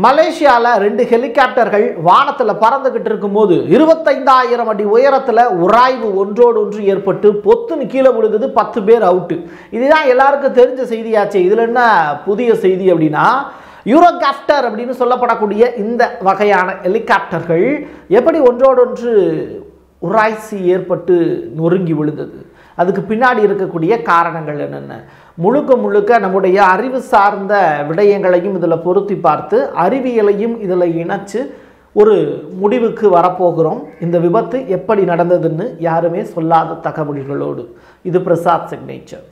மலேசியாவில் ரெண்டு ஹெலிகாப்டர்கள் வானத்தில் பறந்துகிட்டு இருக்கும்போது இருபத்தைந்தாயிரம் அடி உயரத்தில் உராய்வு ஒன்றோடு ஒன்று ஏற்பட்டு பொத்துன்னு கீழே விழுகுது பத்து பேர் அவுட்டு இதுதான் எல்லாருக்கும் தெரிஞ்ச செய்தியாச்சே இதில் என்ன புதிய செய்தி அப்படின்னா யூரோகாப்டர் அப்படின்னு சொல்லப்படக்கூடிய இந்த வகையான ஹெலிகாப்டர்கள் எப்படி ஒன்றோடொன்று உராய்ச்சி ஏற்பட்டு நொறுங்கி விழுந்தது அதுக்கு பின்னாடி இருக்கக்கூடிய காரணங்கள் என்னென்ன முழுக்க முழுக்க நம்முடைய அறிவு சார்ந்த விடயங்களையும் இதில் பொருத்தி பார்த்து அறிவியலையும் இதில் இணைச்சு ஒரு முடிவுக்கு வரப்போகிறோம் இந்த விபத்து எப்படி நடந்ததுன்னு யாருமே சொல்லாத தகவல்களோடு இது பிரசாத் சிக்னேச்சர்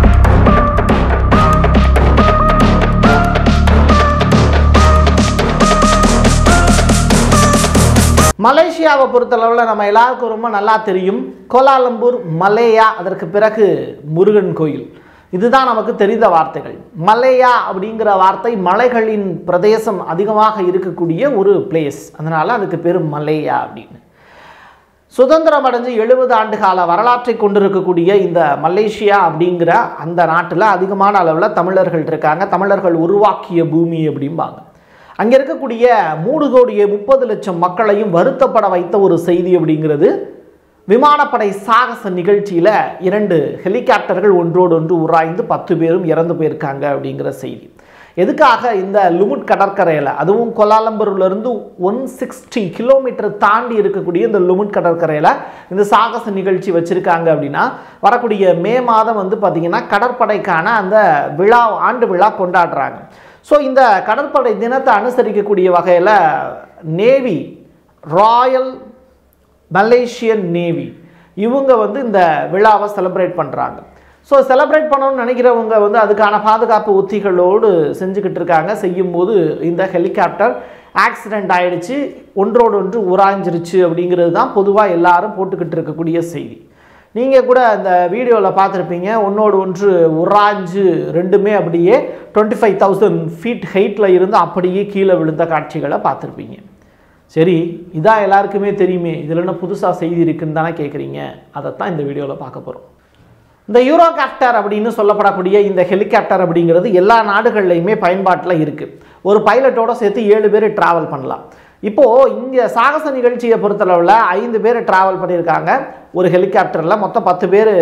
மலேசியாவை பொறுத்தளவில் நம்ம எல்லாருக்கும் ரொம்ப நல்லா தெரியும் கோலாலம்பூர் மலேயா அதற்கு பிறகு முருகன் கோயில் இதுதான் நமக்கு தெரிந்த வார்த்தைகள் மலேயா அப்படிங்கிற வார்த்தை மலைகளின் பிரதேசம் அதிகமாக இருக்கக்கூடிய ஒரு பிளேஸ் அதனால் அதுக்கு பேர் மலேயா அப்படின்னு சுதந்திரம் அடைஞ்சு எழுபது ஆண்டு கால வரலாற்றை கொண்டிருக்கக்கூடிய இந்த மலேசியா அப்படிங்கிற அந்த நாட்டில் அதிகமான அளவில் தமிழர்கள் இருக்காங்க தமிழர்கள் உருவாக்கிய பூமி அப்படிம்பாங்க அங்கே இருக்கக்கூடிய மூணு கோடியே முப்பது லட்சம் மக்களையும் வருத்தப்பட வைத்த ஒரு செய்தி அப்படிங்கிறது விமானப்படை சாகச நிகழ்ச்சியில் இரண்டு ஹெலிகாப்டர்கள் ஒன்றோடு ஒன்று உராய்ந்து பத்து பேரும் இறந்து போயிருக்காங்க அப்படிங்கிற செய்தி எதுக்காக இந்த லுமுட் கடற்கரையில் அதுவும் கொலாலம்பூர்லேருந்து ஒன் சிக்ஸ்டி கிலோமீட்டர் தாண்டி இருக்கக்கூடிய இந்த லுமுட் கடற்கரையில் இந்த சாகச நிகழ்ச்சி வச்சுருக்காங்க அப்படின்னா வரக்கூடிய மே மாதம் வந்து பார்த்திங்கன்னா கடற்படைக்கான அந்த விழா ஆண்டு விழா கொண்டாடுறாங்க ஸோ இந்த கடற்படை தினத்தை அனுசரிக்கக்கூடிய வகையில் நேவி ராயல் மலேசியன் நேவி இவங்க வந்து இந்த விழாவை செலிப்ரேட் பண்ணுறாங்க ஸோ செலிப்ரேட் பண்ணணும்னு நினைக்கிறவங்க வந்து அதுக்கான பாதுகாப்பு உத்திகளோடு செஞ்சுக்கிட்டு இருக்காங்க செய்யும்போது இந்த ஹெலிகாப்டர் ஆக்சிடெண்ட் ஆயிடுச்சு ஒன்றோடு ஒன்று உராய்ஞ்சிருச்சு அப்படிங்கிறது தான் பொதுவாக எல்லாரும் போட்டுக்கிட்டு இருக்கக்கூடிய செய்தி நீங்கள் கூட அந்த வீடியோவில் பார்த்துருப்பீங்க ஒன்றோடு ஒன்று உராஞ்சு ரெண்டுமே அப்படியே டுவெண்ட்டி ஃபைவ் தௌசண்ட் ஃபீட் ஹைட்டில் இருந்து அப்படியே கீழே விழுந்த காட்சிகளை பார்த்துருப்பீங்க சரி இதான் எல்லாருக்குமே தெரியுமே இதில் என்ன புதுசாக செய்தி இருக்குன்னு தானே கேட்குறீங்க அதைத்தான் இந்த வீடியோவில் பார்க்க போகிறோம் இந்த யூரோகாப்டர் அப்படின்னு சொல்லப்படக்கூடிய இந்த ஹெலிகாப்டர் அப்படிங்கிறது எல்லா நாடுகள்லையுமே பயன்பாட்டில் இருக்குது ஒரு பைலட்டோட சேர்த்து ஏழு பேர் ட்ராவல் பண்ணலாம் இப்போது இங்கே சாகச நிகழ்ச்சியை பொறுத்தளவில் ஐந்து பேர் ட்ராவல் பண்ணியிருக்காங்க ஒரு ஹெலிகாப்டரில் மொத்தம் பத்து பேர்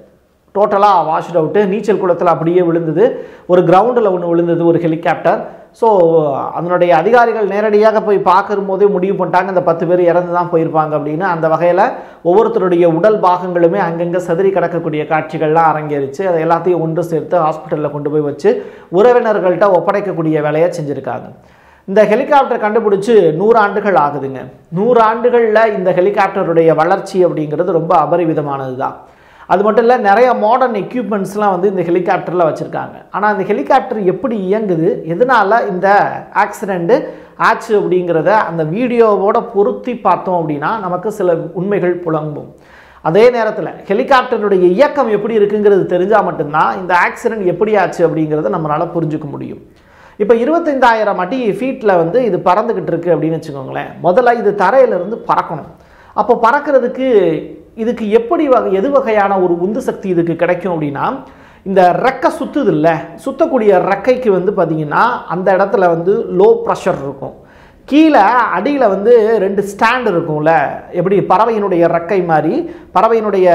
டோட்டலாக வாஷ்ட் அவுட்டு நீச்சல் குளத்தில் அப்படியே விழுந்தது ஒரு கிரவுண்டில் ஒன்று விழுந்தது ஒரு ஹெலிகாப்டர் ஸோ அதனுடைய அதிகாரிகள் நேரடியாக போய் பார்க்கும்போதே முடிவு பண்ணிட்டாங்க இந்த பத்து பேர் இறந்து தான் போயிருப்பாங்க அப்படின்னு அந்த வகையில் ஒவ்வொருத்தருடைய உடல் பாகங்களுமே அங்கங்கே சதுரி கிடக்கக்கூடிய காட்சிகள்லாம் அரங்கேறிச்சு அதை எல்லாத்தையும் ஒன்று சேர்த்து ஹாஸ்பிட்டலில் கொண்டு போய் வச்சு உறவினர்கள்ட்ட ஒப்படைக்கக்கூடிய வேலையை செஞ்சுருக்காங்க இந்த ஹெலிகாப்டர் கண்டுபிடிச்சி நூறு ஆண்டுகள் ஆகுதுங்க நூறு ஆண்டுகளில் இந்த ஹெலிகாப்டருடைய வளர்ச்சி அப்படிங்கிறது ரொம்ப அபரிவிதமானது தான் அது மட்டும் இல்லை நிறைய மாடர்ன் எக்யூப்மெண்ட்ஸ்லாம் வந்து இந்த ஹெலிகாப்டரில் வச்சுருக்காங்க ஆனால் இந்த ஹெலிகாப்டர் எப்படி இயங்குது எதனால் இந்த ஆக்சிடெண்ட்டு ஆச்சு அப்படிங்கிறத அந்த வீடியோவோட பொருத்தி பார்த்தோம் அப்படின்னா நமக்கு சில உண்மைகள் புலம்பும் அதே நேரத்தில் ஹெலிகாப்டருடைய இயக்கம் எப்படி இருக்குங்கிறது தெரிஞ்சால் மட்டும்தான் இந்த ஆக்சிடெண்ட் எப்படி ஆச்சு அப்படிங்கிறத நம்மளால் புரிஞ்சுக்க முடியும் இப்போ இருபத்தைந்தாயிரம் அடி ஃபீட்டில் வந்து இது பறந்துக்கிட்டு இருக்குது அப்படின்னு வச்சுக்கோங்களேன் முதல்ல இது தரையிலிருந்து பறக்கணும் அப்போ பறக்கிறதுக்கு இதுக்கு எப்படி வகை எது வகையான ஒரு உந்து சக்தி இதுக்கு கிடைக்கும் அப்படின்னா இந்த ரெக்கை சுற்றுது இல்லை சுற்றக்கூடிய ரெக்கைக்கு வந்து பார்த்திங்கன்னா அந்த இடத்துல வந்து லோ ப்ரெஷர் இருக்கும் கீழே அடியில் வந்து ரெண்டு ஸ்டாண்ட் இருக்கும்ல எப்படி பறவையினுடைய ரெக்கை மாதிரி பறவையினுடைய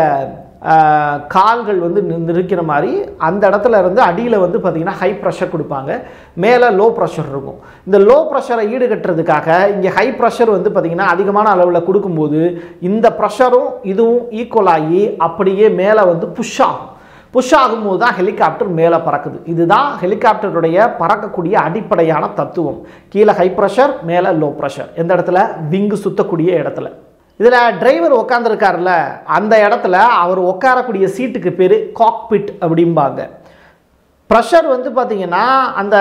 கால்கள் வந்து நிற்கிற மாதிரி அந்த இடத்துல இருந்து அடியில் வந்து பார்த்திங்கன்னா ஹை ப்ரெஷர் கொடுப்பாங்க மேலே லோ ப்ரெஷர் இருக்கும் இந்த லோ ப்ரெஷரை ஈடுகட்டுறதுக்காக இங்கே ஹை ப்ரெஷர் வந்து பார்த்திங்கன்னா அதிகமான அளவில் கொடுக்கும்போது இந்த ப்ரெஷரும் இதுவும் ஈக்குவல் ஆகி அப்படியே மேலே வந்து புஷ் ஆகும் புஷ் ஆகும்போது தான் ஹெலிகாப்டர் மேலே பறக்குது இதுதான் ஹெலிகாப்டருடைய பறக்கக்கூடிய அடிப்படையான தத்துவம் கீழே ஹை ப்ரெஷர் மேலே லோ ப்ரெஷர் எந்த இடத்துல விங்கு சுற்றக்கூடிய இடத்துல இதில் டிரைவர் உட்காந்துருக்காருல அந்த இடத்துல அவர் உட்காரக்கூடிய சீட்டுக்கு பேர் காக்பிட் அப்படிம்பாங்க ப்ரெஷர் வந்து பார்த்திங்கன்னா அந்த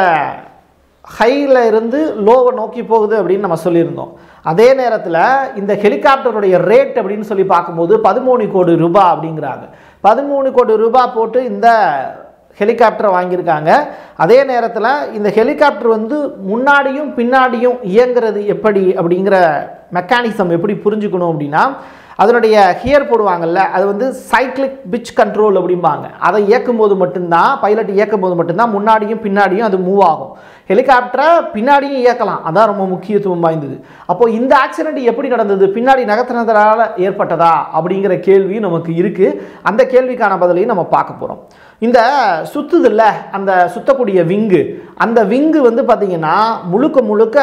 ஹையில் இருந்து லோவை நோக்கி போகுது அப்படின்னு நம்ம சொல்லியிருந்தோம் அதே நேரத்தில் இந்த ஹெலிகாப்டருடைய ரேட் அப்படின்னு சொல்லி பார்க்கும்போது பதிமூணு கோடி ரூபாய் அப்படிங்கிறாங்க பதிமூணு கோடி ரூபாய் போட்டு இந்த ஹெலிகாப்டரை வாங்கியிருக்காங்க அதே நேரத்தில் இந்த ஹெலிகாப்டர் வந்து முன்னாடியும் பின்னாடியும் இயங்குறது எப்படி அப்படிங்கிற மெக்கானிசம் எப்படி புரிஞ்சுக்கணும் அப்படின்னா அதனுடைய ஹியர் போடுவாங்கல்ல அது வந்து சைக்ளிக் பிச் கண்ட்ரோல் அப்படிம்பாங்க அதை இயக்கும் போது மட்டும்தான் பைலட் இயக்கும் போது மட்டும்தான் முன்னாடியும் பின்னாடியும் அது மூவ் ஆகும் ஹெலிகாப்டரை பின்னாடியும் இயக்கலாம் அதான் ரொம்ப முக்கியத்துவம் வாய்ந்தது அப்போ இந்த ஆக்சிடென்ட் எப்படி நடந்தது பின்னாடி நகர்த்தினதால ஏற்பட்டதா அப்படிங்கிற கேள்வி நமக்கு இருக்கு அந்த கேள்விக்கான பதிலையும் நம்ம பார்க்க போறோம் இந்த சுத்துதில்ல அந்த சுத்தக்கூடிய விங்கு அந்த விங்கு வந்து பார்த்தீங்கன்னா முழுக்க முழுக்க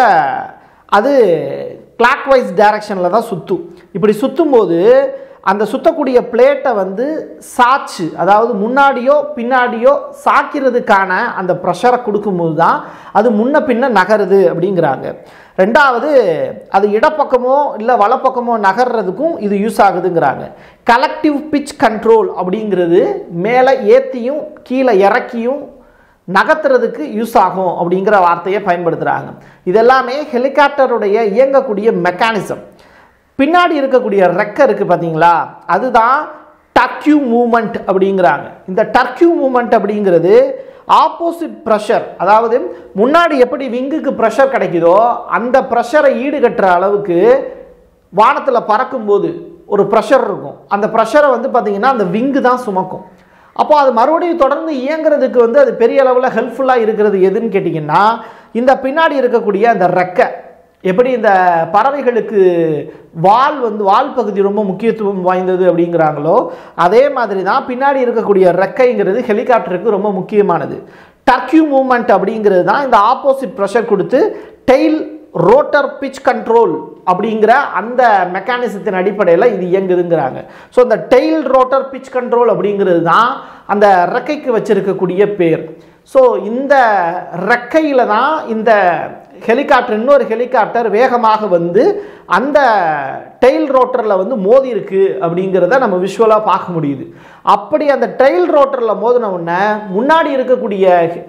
அது கிளாக் வைஸ் டைரக்ஷனில் தான் சுற்றும் இப்படி சுற்றும்போது அந்த சுத்தக்கூடிய பிளேட்டை வந்து சாச்சு அதாவது முன்னாடியோ பின்னாடியோ சாக்கிறதுக்கான அந்த ப்ரெஷரை கொடுக்கும்போது தான் அது முன்ன பின்ன நகருது அப்படிங்கிறாங்க ரெண்டாவது அது இடப்பக்கமோ இல்லை வலப்பக்கமோ நகர்றதுக்கும் இது யூஸ் ஆகுதுங்கிறாங்க கலெக்டிவ் பிச் கண்ட்ரோல் அப்படிங்கிறது மேலே ஏற்றியும் கீழே இறக்கியும் நகர்த்துறதுக்கு யூஸ் ஆகும் அப்படிங்கிற வார்த்தையை பயன்படுத்துகிறாங்க இதெல்லாமே ஹெலிகாப்டருடைய இயங்கக்கூடிய மெக்கானிசம் பின்னாடி இருக்கக்கூடிய ரெக்கை இருக்குது பார்த்தீங்களா அதுதான் டர்க்யூ மூமெண்ட் அப்படிங்கிறாங்க இந்த டர்க்யூ மூமெண்ட் அப்படிங்கிறது ஆப்போசிட் ப்ரெஷர் அதாவது முன்னாடி எப்படி விங்குக்கு ப்ரெஷர் கிடைக்குதோ அந்த ப்ரெஷரை ஈடுகட்டுற அளவுக்கு வானத்தில் பறக்கும்போது ஒரு ப்ரெஷர் இருக்கும் அந்த ப்ரெஷரை வந்து பார்த்தீங்கன்னா அந்த விங்கு தான் சுமக்கும் அப்போ அது மறுபடியும் தொடர்ந்து இயங்குறதுக்கு வந்து அது பெரிய அளவில் ஹெல்ப்ஃபுல்லாக இருக்கிறது எதுன்னு கேட்டிங்கன்னா இந்த பின்னாடி இருக்கக்கூடிய அந்த ரெக்கை எப்படி இந்த பறவைகளுக்கு வால் வந்து வால் பகுதி ரொம்ப முக்கியத்துவம் வாய்ந்தது அப்படிங்கிறாங்களோ அதே மாதிரி தான் பின்னாடி இருக்கக்கூடிய ரெக்கைங்கிறது ஹெலிகாப்டருக்கு ரொம்ப முக்கியமானது டர்க்யூ மூமெண்ட் அப்படிங்கிறது தான் இந்த ஆப்போசிட் ப்ரெஷர் கொடுத்து டெய்ல் ரோட்டர் பிச் கண்ட்ரோல் அப்படிங்கிற அந்த மெக்கானிசத்தின் அடிப்படையில் இது இயங்குதுங்கிறாங்க ஸோ இந்த டெய்ல் ரோட்டர் பிச் கண்ட்ரோல் அப்படிங்கிறது தான் அந்த ரெக்கைக்கு வச்சிருக்கக்கூடிய பேர் ஸோ இந்த ரெக்கையில் தான் இந்த ஹெலிகாப்டர் இன்னொரு ஹெலிகாப்டர் வேகமாக வந்து அந்த டெயில் ரோட்டரில் வந்து மோதி இருக்கு அப்படிங்கிறத நம்ம விஷுவலாக பார்க்க முடியுது அப்படி அந்த டெயில் ரோட்டரில் மோதின உடனே முன்னாடி இருக்கக்கூடிய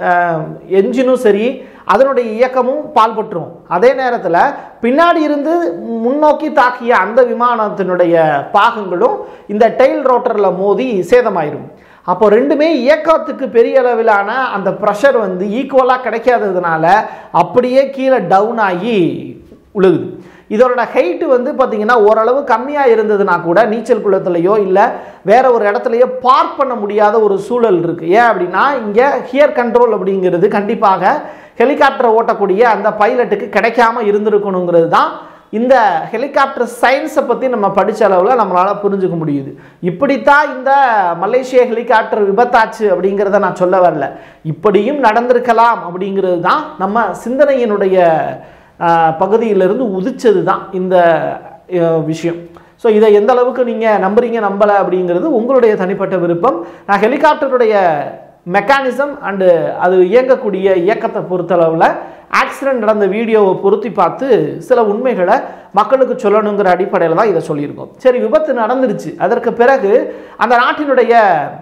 என்ஜினும் சரி அதனுடைய இயக்கமும் பால்பற்றும் அதே நேரத்தில் பின்னாடி இருந்து முன்னோக்கி தாக்கிய அந்த விமானத்தினுடைய பாகங்களும் இந்த டெயில் ரோட்டரில் மோதி சேதமாயிரும் அப்போ ரெண்டுமே இயக்கத்துக்கு பெரிய அளவிலான அந்த ப்ரெஷர் வந்து ஈக்குவலாக கிடைக்காததுனால அப்படியே கீழே டவுன் ஆகி உழுகுது இதோட ஹைட்டு வந்து பார்த்திங்கன்னா ஓரளவு கம்மியாக இருந்ததுன்னா கூட நீச்சல் குளத்துலையோ இல்லை வேற ஒரு இடத்துலையோ பார்க் பண்ண முடியாத ஒரு சூழல் இருக்குது ஏன் அப்படின்னா இங்கே ஹியர் கண்ட்ரோல் அப்படிங்கிறது கண்டிப்பாக ஹெலிகாப்டரை ஓட்டக்கூடிய அந்த பைலட்டுக்கு கிடைக்காம இருந்திருக்கணுங்கிறது தான் இந்த ஹெலிகாப்டர் சயின்ஸை பற்றி நம்ம படித்த அளவில் நம்மளால் புரிஞ்சுக்க முடியுது இப்படித்தான் இந்த மலேசிய ஹெலிகாப்டர் விபத்தாச்சு அப்படிங்கிறத நான் சொல்ல வரல இப்படியும் நடந்திருக்கலாம் அப்படிங்கிறது தான் நம்ம சிந்தனையினுடைய ஆஹ், பகுதியிலிருந்து உதிச்சது தான் இந்த ஆஹ், விஷயம் ஸோ இதை எந்த அளவுக்கு நீங்கள் நம்புறீங்க நம்பலை அப்படிங்கிறது உங்களுடைய தனிப்பட்ட விருப்பம் நான் ஹெலிகாப்டருடைய மெக்கானிசம் அண்டு அது இயங்கக்கூடிய இயக்கத்தை பொறுத்தளவில் ஆக்சிடென்ட் நடந்த வீடியோவை பொருத்தி பார்த்து சில உண்மைகளை மக்களுக்கு சொல்லணுங்கிற அடிப்படையில் தான் இதை சொல்லியிருக்கோம் சரி விபத்து நடந்துருச்சு அதற்கு பிறகு அந்த நாட்டினுடைய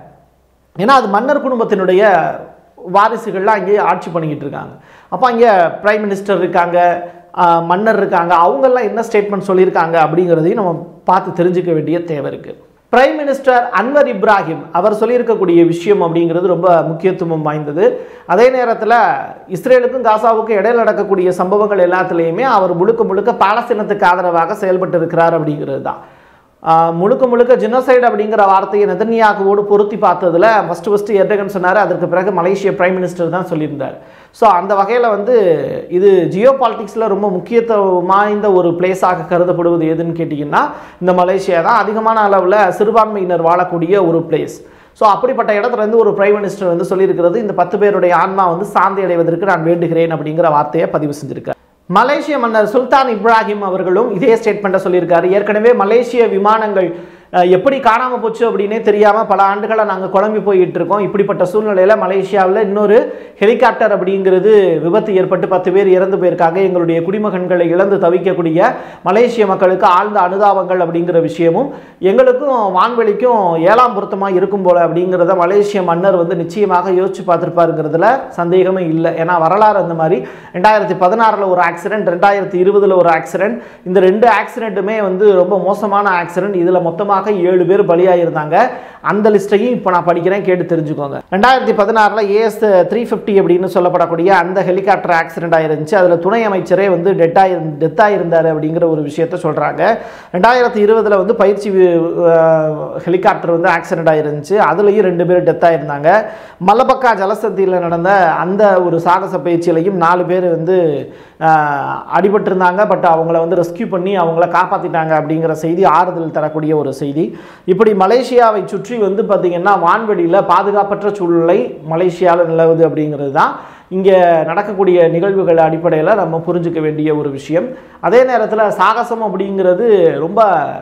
ஏன்னா அது மன்னர் குடும்பத்தினுடைய வாரிசுகள்லாம் அங்கேயே ஆட்சி பண்ணிக்கிட்டு இருக்காங்க அப்போ அங்கே பிரைம் மினிஸ்டர் இருக்காங்க ஆஹ் மன்னர் இருக்காங்க அவங்கெல்லாம் என்ன ஸ்டேட்மெண்ட் சொல்லியிருக்காங்க அப்படிங்கிறதையும் நம்ம பார்த்து தெரிஞ்சுக்க வேண்டிய தேவை இருக்குது பிரைம் மினிஸ்டர் அன்வர் இப்ராஹிம் அவர் சொல்லியிருக்கக்கூடிய விஷயம் அப்படிங்கிறது ரொம்ப முக்கியத்துவம் வாய்ந்தது அதே நேரத்தில் இஸ்ரேலுக்கும் காசாவுக்கும் இடையில நடக்கக்கூடிய சம்பவங்கள் எல்லாத்துலேயுமே அவர் முழுக்க முழுக்க பாலஸ்தீனத்துக்கு ஆதரவாக செயல்பட்டு இருக்கிறார் அப்படிங்கிறது தான் ஆஹ் முழுக்க முழுக்க ஜினோசைடு அப்படிங்கிற வார்த்தையை நெதன்யாகுவோடு பொருத்தி பார்த்ததுல ஃபஸ்ட்டு ஃபஸ்ட்டு எர்டகன் சொன்னார் அதற்கு பிறகு மலேசிய பிரைம் மினிஸ்டர் தான் சொல்லியிருந்தார் ஸோ அந்த வகையில் வந்து இது ஜியோ பாலிட்டிக்ஸில் ரொம்ப முக்கியத்துவம் வாய்ந்த ஒரு பிளேஸாக கருதப்படுவது எதுன்னு கேட்டிங்கன்னா இந்த மலேசியா தான் அதிகமான அளவில் சிறுபான்மையினர் வாழக்கூடிய ஒரு பிளேஸ் ஸோ அப்படிப்பட்ட இடத்துல இருந்து ஒரு பிரைம் மினிஸ்டர் வந்து சொல்லியிருக்கிறது இந்த பத்து பேருடைய ஆன்மா வந்து சாந்தி அடைவதற்கு நான் வேண்டுகிறேன் அப்படிங்கிற வார்த்தையை பதிவு செஞ்சிருக்கார் மலேசிய மன்னர் சுல்தான் இப்ராஹிம் அவர்களும் இதே ஸ்டேட்மெண்ட்டை சொல்லியிருக்காரு ஏற்கனவே மலேசிய விமானங்கள் அஹ், எப்படி காணாமல் போச்சு அப்படின்னே தெரியாமல் பல ஆண்டுகளை நாங்கள் குழம்பி போயிட்டு இருக்கோம் இப்படிப்பட்ட சூழ்நிலையில் மலேசியாவில் இன்னொரு ஹெலிகாப்டர் அப்படிங்கிறது விபத்து ஏற்பட்டு பத்து பேர் இறந்து போயிருக்காங்க எங்களுடைய குடிமகன்களை இழந்து தவிக்கக்கூடிய மலேசிய மக்களுக்கு ஆழ்ந்த அனுதாபங்கள் அப்படிங்கிற விஷயமும் எங்களுக்கும் வான்வெளிக்கும் ஏழாம் பொருத்தமாக இருக்கும் போல அப்படிங்கிறத மலேசிய மன்னர் வந்து நிச்சயமாக யோசிச்சு பார்த்துருப்பாருங்கிறதுல சந்தேகமே இல்லை ஏன்னா வரலாறு அந்த மாதிரி ரெண்டாயிரத்தி பதினாறில் ஒரு ஆக்சிடென்ட் ரெண்டாயிரத்தி இருபதில் ஒரு ஆக்சிடென்ட் இந்த ரெண்டு ஆக்சிடென்ட்டுமே வந்து ரொம்ப மோசமான ஆக்சிடென்ட் இதில் மொத்தமாக மொத்தமாக ஏழு பேர் பலியாயிருந்தாங்க அந்த லிஸ்ட்டையும் இப்போ நான் படிக்கிறேன் கேட்டு தெரிஞ்சுக்கோங்க ரெண்டாயிரத்தி பதினாறில் ஏஎஸ் த்ரீ ஃபிஃப்டி அப்படின்னு சொல்லப்படக்கூடிய அந்த ஹெலிகாப்டர் ஆக்சிடென்ட் ஆயிருந்துச்சு அதில் துணை அமைச்சரே வந்து டெட் ஆகி டெத் ஆயிருந்தார் அப்படிங்கிற ஒரு விஷயத்த சொல்கிறாங்க ரெண்டாயிரத்தி இருபதில் வந்து பயிற்சி ஹெலிகாப்டர் வந்து ஆக்சிடென்ட் ஆயிருந்துச்சு அதுலேயும் ரெண்டு பேர் டெத் ஆயிருந்தாங்க மலபக்கா ஜலசந்தியில் நடந்த அந்த ஒரு சாகச பயிற்சியிலையும் நாலு பேர் வந்து ஆஹ், அடிபட்டிருந்தாங்க பட் அவங்கள வந்து ரெஸ்கியூ பண்ணி அவங்கள காப்பாற்றிட்டாங்க அப்படிங்கிற செய்தி ஆறுதல் தரக்கூடிய ஒரு செய்தி இப்படி மலேசியாவை சுற்றி வந்து பார்த்திங்கன்னா வான்வெளியில் பாதுகாப்பற்ற சூழ்நிலை மலேசியாவில் நிலவுது அப்படிங்கிறது தான் இங்கே நடக்கக்கூடிய நிகழ்வுகள் அடிப்படையில் நம்ம புரிஞ்சுக்க வேண்டிய ஒரு விஷயம் அதே நேரத்தில் சாகசம் அப்படிங்கிறது ரொம்ப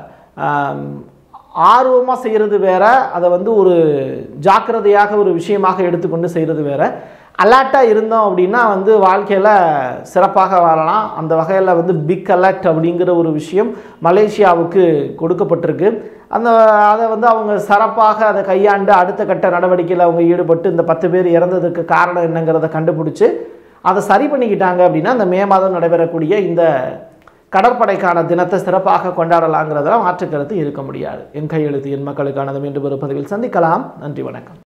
ஆர்வமாக செய்கிறது வேற அதை வந்து ஒரு ஜாக்கிரதையாக ஒரு விஷயமாக எடுத்துக்கொண்டு செய்கிறது வேற அலர்ட்டாக இருந்தோம் அப்படின்னா வந்து வாழ்க்கையில் சிறப்பாக வாழலாம் அந்த வகையில் வந்து பிக் அலர்ட் அப்படிங்கிற ஒரு விஷயம் மலேசியாவுக்கு கொடுக்கப்பட்டிருக்கு அந்த அதை வந்து அவங்க சிறப்பாக அதை கையாண்டு அடுத்த கட்ட நடவடிக்கையில் அவங்க ஈடுபட்டு இந்த பத்து பேர் இறந்ததுக்கு காரணம் என்னங்கிறத கண்டுபிடிச்சு அதை சரி பண்ணிக்கிட்டாங்க அப்படின்னா அந்த மே மாதம் நடைபெறக்கூடிய இந்த கடற்படைக்கான தினத்தை சிறப்பாக கொண்டாடலாங்கிறதுல மாற்றுக்கருத்து இருக்க முடியாது என் கையெழுத்து என் மக்களுக்கானது மீண்டும் ஒரு பதிவில் சந்திக்கலாம் நன்றி வணக்கம்